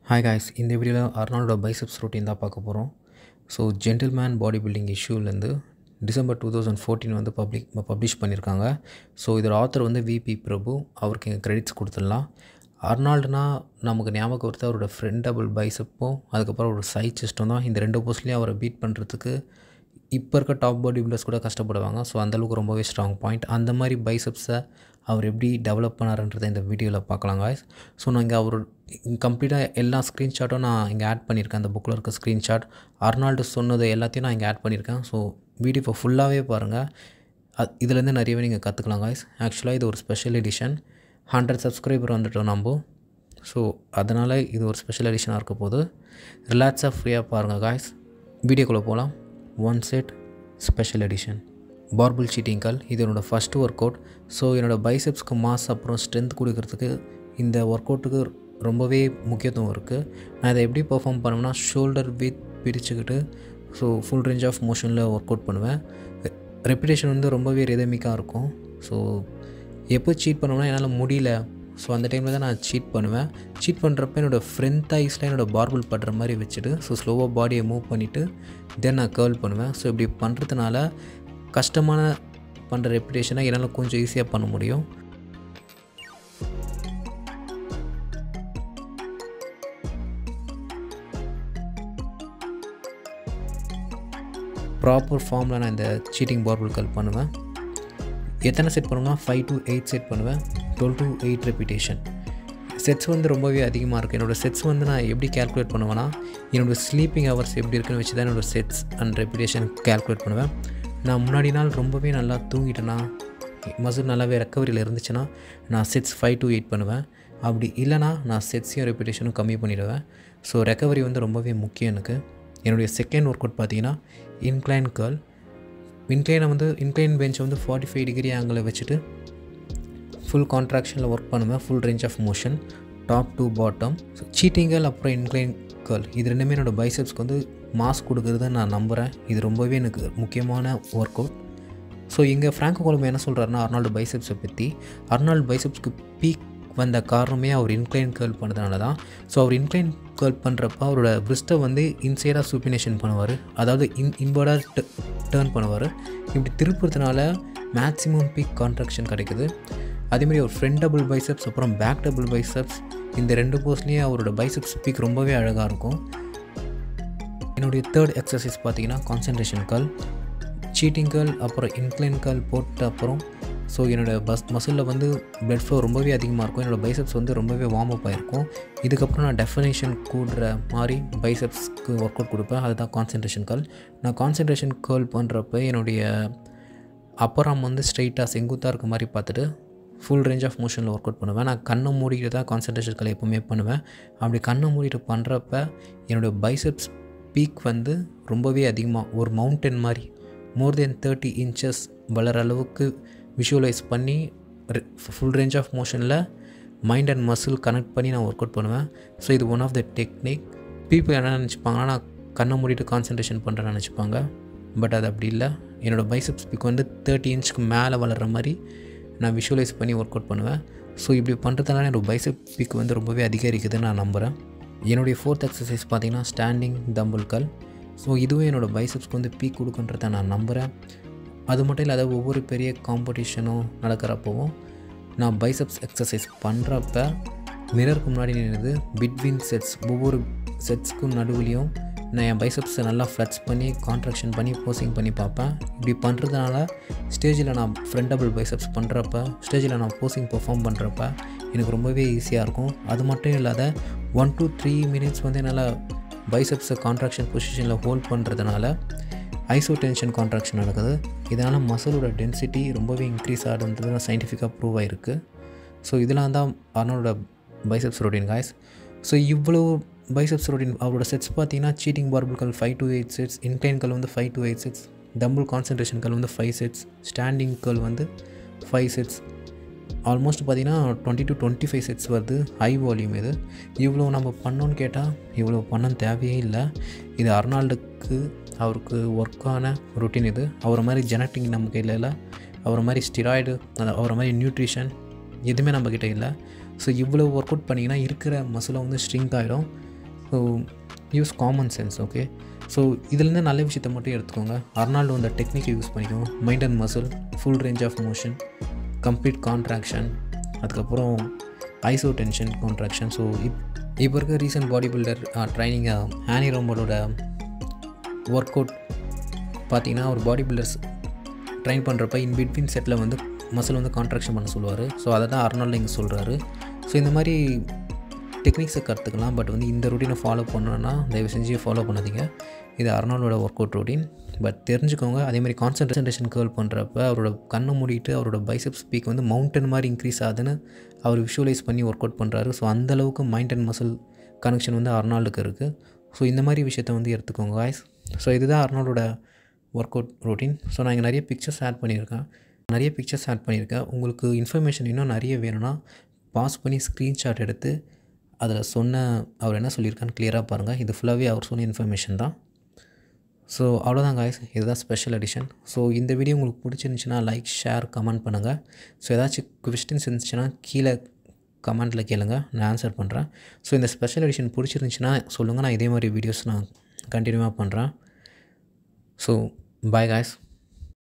hi guys இந்த வீடியோவில் அர்னால்டோட biceps routine தான் பார்க்க போகிறோம் ஸோ ஜென்டில்மேன் பாடி பில்டிங் இஷ்யூலேருந்து டிசம்பர் டூ தௌசண்ட் ஃபோர்டீன் வந்து பப்ளிக் பப்ளிஷ் பண்ணியிருக்காங்க ஸோ இதோட ஆத்தர் வந்து விபி பிரபு அவருக்கு எங்கள் கிரெடிட்ஸ் கொடுத்துடலாம் அர்னால்டுனா நமக்கு ஞாபகம் வருது அவரோட ஃப்ரெண்ட் டபுள் பைசப்பும் அதுக்கப்புறம் ஒரு சைட் சிஸ்டம் தான் இந்த ரெண்டு போஸ்ட்லேயும் அவரை பீட் பண்ணுறதுக்கு இப்போ இருக்க டாப் பாடி பில்டர்ஸ் கூட கஷ்டப்படுவாங்க ஸோ அந்தளவுக்கு ரொம்பவே ஸ்ட்ராங் பாயிண்ட் அந்த மாதிரி பைசப்ஸை அவர் எப்படி டெவலப் பண்ணாருன்றதை இந்த வீடியோவில் பார்க்கலாம் காய்ஸ் ஸோ நான் இங்கே அவர் கம்ப்ளீட்டாக எல்லா ஸ்க்ரீன்ஷாட்டும் நான் இங்கே ஆட் பண்ணியிருக்கேன் அந்த புக்கில் இருக்க ஸ்க்ரீன்ஷாட் அர்னால்டு சொன்னது எல்லாத்தையும் நான் இங்கே ஆட் பண்ணியிருக்கேன் ஸோ வீடியோ இப்போ ஃபுல்லாகவே பாருங்கள் அது இதுலேருந்து நிறையவே நீங்கள் கற்றுக்கலாம் காய்ஸ் ஆக்சுவலாக இது ஒரு ஸ்பெஷல் எடிஷன் ஹண்ட்ரட் சப்ஸ்கிரைபர் வந்துட்டோம் நம்ம ஸோ அதனால் இது ஒரு ஸ்பெஷல் எடிஷனாக இருக்க போது ரிலாக்ஸாக ஃப்ரீயாக பாருங்கள் காய்ஸ் வீடியோக்குள்ளே போகலாம் one set special edition barbell cheating curl இது என்னோடய ஃபஸ்ட்டு ஒர்க் அவுட் ஸோ என்னோடய பைசப்ஸ்க்கு மாஸ் அப்புறம் ஸ்ட்ரென்த் கொடுக்கறதுக்கு இந்த ஒர்க் அவுட்டுக்கு ரொம்பவே முக்கியத்துவம் இருக்குது நான் இதை எப்படி பெர்ஃபார்ம் பண்ணுவேன்னா ஷோல்டர் வித் பிரிச்சுக்கிட்டு ஸோ ஃபுல் ரேஞ்ச் ஆஃப் மோஷனில் ஒர்க் அவுட் பண்ணுவேன் ரெப்புடேஷன் வந்து ரொம்பவே ரிதமிக்காக இருக்கும் ஸோ எப்போ சீட் பண்ணுவேன்னா என்னால் முடியல ஸோ அந்த டைமில் தான் நான் சீட் பண்ணுவேன் சீட் பண்ணுறப்ப என்னோடய ஃப்ரண்ட் தைஸில் என்னோடய பார்பிள் படுற மாதிரி வச்சுட்டு ஸோ ஸ்லோவாக பாடியை மூவ் பண்ணிவிட்டு தென் நான் கேர்ள் பண்ணுவேன் ஸோ இப்படி பண்ணுறதுனால கஷ்டமான பண்ணுற ரெப்புடேஷனை என்னால் கொஞ்சம் ஈஸியாக பண்ண முடியும் ப்ராப்பர் ஃபார்மில் நான் இந்த சீட்டிங் பார்பிள் கல் பண்ணுவேன் எத்தனை செட் பண்ணுவேன்னா ஃபைவ் டு எயிட் செட் பண்ணுவேன் twelve to eight repetition sets வந்து ரொம்பவே அதிகமாக இருக்குது என்னோடய செட்ஸ் வந்து நான் எப்படி கேல்குலேட் பண்ணுவேன்னா என்னோடய ஸ்லீப்பிங் ஹவர்ஸ் எப்படி இருக்குன்னு வச்சு தான் என்னோடய செட்ஸ் அண்ட் ரெப்பிடேஷன் கேல்குலேட் பண்ணுவேன் நான் முன்னாடி நாள் ரொம்பவே நல்லா தூங்கிட்டேன்னா மசில் நல்லாவே ரெக்கவரியில் இருந்துச்சுன்னா நான் செட்ஸ் ஃபைவ் டு எயிட் பண்ணுவேன் அப்படி இல்லைனா நான் செட்ஸையும் ரெப்பிடேஷனும் கம்மி பண்ணிவிடுவேன் ஸோ ரெக்கவரி வந்து ரொம்பவே முக்கியம் எனக்கு என்னுடைய செகண்ட் ஒர்க் அவுட் பார்த்தீங்கன்னா இன்க்ளைன் கேர்ள் இன்க்ளைனை வந்து இன்க்ளைன் பெஞ்சை வந்து ஃபார்ட்டி ஃபைவ் டிகிரி ஆங்கிளில் வச்சுட்டு ஃபுல் கான்ட்ராக்ஷனில் ஒர்க் பண்ணுவேன் full range of motion top to bottom so cheating curl அப்புறம் இன்க்ளைன் கேர்ள் இது ரெண்டுமே என்னோடய பைசப்ஸ்க்கு வந்து மாஸ் கொடுக்குறத நான் நம்புகிறேன் இது ரொம்பவே எனக்கு முக்கியமான ஒர்க் அவுட் ஸோ இங்கே ஃப்ராங்கோ கொலம்பு என்ன சொல்கிறாருன்னா அர்னால்டு பைசப்ஸை பற்றி அர்னால்டு பைசப்ஸ்க்கு பீக் வந்த காரணமே அவர் இன்க்ளைன் கேர்ள் பண்ணதுனால தான் ஸோ அவர் இன்க்ளைன் கேர்ள் பண்ணுறப்ப அவரோட பிரிஸ்ட்டை வந்து இன்சைடாக சூப்பினேஷன் பண்ணுவார் அதாவது இன் இன்வர்டாக டேர்ன் பண்ணுவார் இப்படி திருப்புறதுனால மேக்ஸிமம் பீக் கான்ட்ராக்ஷன் கிடைக்குது அதேமாதிரி அவர் ஃப்ரண்ட் டபுள் பைசப்ஸ் அப்புறம் பேக் டபுள் பைசப்ஸ் இந்த ரெண்டு போஸ்ட்லேயும் அவரோட பைசப்ஸ் பீக் ரொம்பவே அழகாக இருக்கும் என்னுடைய தேர்ட் எக்ஸசைஸ் பார்த்தீங்கன்னா கான்சன்ட்ரேஷன் கால் சீட்டிங் கால் அப்புறம் இன்க்ளைன் கால் போட்ட அப்புறம் ஸோ என்னோடய பஸ் மசிலில் வந்து பிளட் ஃப்ளோ ரொம்பவே அதிகமாக இருக்கும் என்னோடய பைசப்ஸ் வந்து ரொம்பவே வார்ம் அப் ஆகிருக்கும் இதுக்கப்புறம் நான் டெஃபினேஷன் கூடுற மாதிரி பைசப்ஸ்க்கு ஒர்க் அவுட் கொடுப்பேன் அதுதான் கான்சன்ட்ரேஷன் கால் நான் கான்சன்ட்ரேஷன் கேர்ள் பண்ணுறப்ப என்னுடைய அப்பராம் வந்து ஸ்ட்ரைட்டாக செங்குத்தாக இருக்க மாதிரி பார்த்துட்டு ஃபுல் ரேஞ்ச் ஆஃப் மோஷனில் ஒர்க் அவுட் பண்ணுவேன் நான் கண்ணை மூடிட்டு தான் கான்சன்ட்ரேஷன் கலை எப்போவுமே பண்ணுவேன் அப்படி கண்ணை மூடிட்டு பண்ணுறப்ப என்னோடய பைசப்ஸ் பீக் வந்து ரொம்பவே அதிகமாக ஒரு மவுண்டன் மாதிரி மோர் தென் தேர்ட்டி இன்ச்சஸ் வளர அளவுக்கு விஷுவலைஸ் பண்ணி ஃபுல் ரேஞ்ச் ஆஃப் மோஷனில் மைண்ட் அண்ட் மசில் கனெக்ட் பண்ணி நான் ஒர்க் அவுட் பண்ணுவேன் ஸோ இது one of the technique people என்ன நினச்சிப்பாங்கன்னா நான் கண்ணை மூடிட்டு கான்சன்ட்ரேஷன் பண்ணுறேன்னு நினச்சிப்பாங்க பட் அது அப்படி இல்லை என்னோடய பைசப்ஸ் பீக் வந்து தேர்ட்டி இன்ச்சுக்கு மேலே வளர்கிற மாதிரி நான் விஷுவலைஸ் பண்ணி ஒர்க் அவுட் பண்ணுவேன் ஸோ இப்படி பண்ணுறதுனால என்னோடய பைசப் பீக் வந்து ரொம்பவே அதிகரிக்குதுன்னு நான் நம்புகிறேன் என்னுடைய ஃபோர்த் எக்ஸசைஸ் பார்த்திங்கன்னா ஸ்டாண்டிங் தம்புல் கல் ஸோ இதுவும் என்னோடய பைசப்ஸ்க்கு வந்து பீக் கொடுக்குன்றத நான் நம்புகிறேன் அது மட்டும் இல்லாத ஒவ்வொரு பெரிய காம்படிஷனும் நடக்கிறப்பவும் நான் பைசப்ஸ் எக்ஸசைஸ் பண்ணுறப்ப மிரருக்கு முன்னாடி நின்றுது பிட்வீன் செட்ஸ் ஒவ்வொரு செட்ஸ்க்கும் நடுவுலையும் நான் என் பைசப்ஸை நல்லா ஃப்ளட்ஸ் பண்ணி கான்ட்ராக்ஷன் பண்ணி போசிங் பண்ணி பார்ப்பேன் இப்படி பண்ணுறதுனால ஸ்டேஜில் நான் ஃப்ரண்டபிள் பைசப்ஸ் பண்ணுறப்ப ஸ்டேஜில் நான் போசிங் பெர்ஃபார்ம் பண்ணுறப்ப எனக்கு ரொம்பவே ஈஸியாக இருக்கும் அது மட்டும் இல்லாத ஒன் டூ த்ரீ மினிட்ஸ் வந்து என்னால் பைசப்ஸை கான்ட்ராக்ஷன் பொசிஷனில் ஹோல்ட் பண்ணுறதுனால ஐசோ டென்ஷன் கான்ட்ராக்ஷன் நடக்குது இதனால் மசிலோட டென்சிட்டி ரொம்பவே இன்க்ரீஸ் ஆகுதுன்றது சயின்டிஃபிக்காக ப்ரூவ் ஆகிருக்கு ஸோ இதெல்லாம் தான் அர்னோட பைசப்ஸ் ரொட்டீன் காய்ஸ் ஸோ இவ்வளோ பைசப்ஸ் ரொட்டீன் அவரோட செட்ஸ் பார்த்தீங்கன்னா cheating barbell curl five to eight sets incline curl வந்து five to eight sets dumbbell concentration curl வந்து ஃபைவ் செட்ஸ் ஸ்டாண்டிங் கல் வந்து ஃபைவ் செட்ஸ் ஆல்மோஸ்ட் பார்த்திங்கன்னா twenty to twenty five sets வருது high volume இது இவ்வளோ நம்ம பண்ணோன்னு கேட்டால் இவ்வளோ பண்ண தேவையே இல்லை இது அர்னால்டுக்கு அவருக்கு ஒர்க்கான ரொட்டீன் இது அவரை மாதிரி ஜெனட்டிக் நம்ம கையில் இல்லை அவரை மாதிரி ஸ்டிராய்டு அவரை மாதிரி நியூட்ரிஷன் எதுவுமே நம்மக்கிட்ட இல்லை ஸோ இவ்வளோ ஒர்க் அவுட் பண்ணிங்கன்னா இருக்கிற மசிலை வந்து ஸ்ட்ரிங்க் ஆகிடும் so use common sense okay so இதுலேருந்து நல்ல விஷயத்த மட்டும் எடுத்துக்கோங்க அர்னால்டோ அந்த டெக்னிக்கை யூஸ் பண்ணிக்கோங்க mind and muscle full range of motion complete contraction அதுக்கப்புறம் ஐசோ டென்ஷன் கான்ட்ராக்ஷன் ஸோ இப் இப்போ இருக்க recent body builder training Haney ரோம்போட ஒர்க் அவுட் பார்த்தீங்கன்னா ஒரு பாடி பில்டர்ஸ் ட்ரைன் பண்ணுறப்ப இன் பிட்வீன் செட்டில் வந்து மசில் வந்து கான்ட்ராக்ஷன் பண்ண சொல்லுவார் ஸோ அதை தான் அர்னால்டு இங்கே சொல்கிறாரு ஸோ இந்த மாதிரி டெக்னிக்ஸை கற்றுக்கலாம் பட் வந்து இந்த ரொட்டீனை ஃபாலோ பண்ணணுன்னா தயவு செஞ்சு ஃபாலோ பண்ணாதீங்க இது அர்னால்டோட ஒர்க் அவுட் ரொட்டீன் பட் தெரிஞ்சுக்கோங்க அதே மாதிரி கான்சன்ட்ரேஷன் கேர்ள் பண்ணுறப்ப அவரோட கண்ணை மூடிட்டு அவரோட பைசப் ஸ்பீக் வந்து மவுண்டன் மாதிரி இன்க்ரீஸ் ஆகுதுன்னு அவர் விஷுவலைஸ் பண்ணி ஒர்க் அவுட் பண்ணுறாரு ஸோ அந்தளவுக்கு மைண்ட் அண்ட் மசில் கனெக்ஷன் வந்து அர்னால்டுக்கு இருக்குது ஸோ இந்த மாதிரி விஷயத்த வந்து எடுத்துக்கோங்க காய்ஸ் ஸோ இதுதான் அர்னால்டோட ஒர்க் அவுட் ரொட்டீன் ஸோ நான் இங்கே நிறைய பிக்சர்ஸ் ஆட் பண்ணியிருக்கேன் நிறைய பிக்சர்ஸ் ஆட் பண்ணியிருக்கேன் உங்களுக்கு இன்ஃபர்மேஷன் இன்னும் நிறைய வேணும்னா பாஸ் பண்ணி ஸ்க்ரீன்ஷாட் எடுத்து அதில் சொன்ன அவர் என்ன சொல்லியிருக்கான்னு கிளியராக பாருங்கள் இது ஃபுல்லாகவே அவர் சொன்ன இன்ஃபர்மேஷன் தான் ஸோ அவ்வளோதான் காய்ஸ் இதுதான் ஸ்பெஷல் எடிஷன் ஸோ இந்த வீடியோ உங்களுக்கு பிடிச்சிருந்துச்சுன்னா லைக் ஷேர் கமெண்ட் பண்ணுங்கள் ஸோ ஏதாச்சும் கொஸ்டின்ஸ் இருந்துச்சுன்னா கீழே கமெண்ட்டில் கேளுங்க நான் ஆன்சர் பண்ணுறேன் ஸோ இந்த ஸ்பெஷல் எடிஷன் பிடிச்சிருந்துச்சுன்னா சொல்லுங்கள் நான் இதே மாதிரி வீடியோஸ் நான் கண்டினியூவாக பண்ணுறேன் ஸோ பாய் காய்ஸ்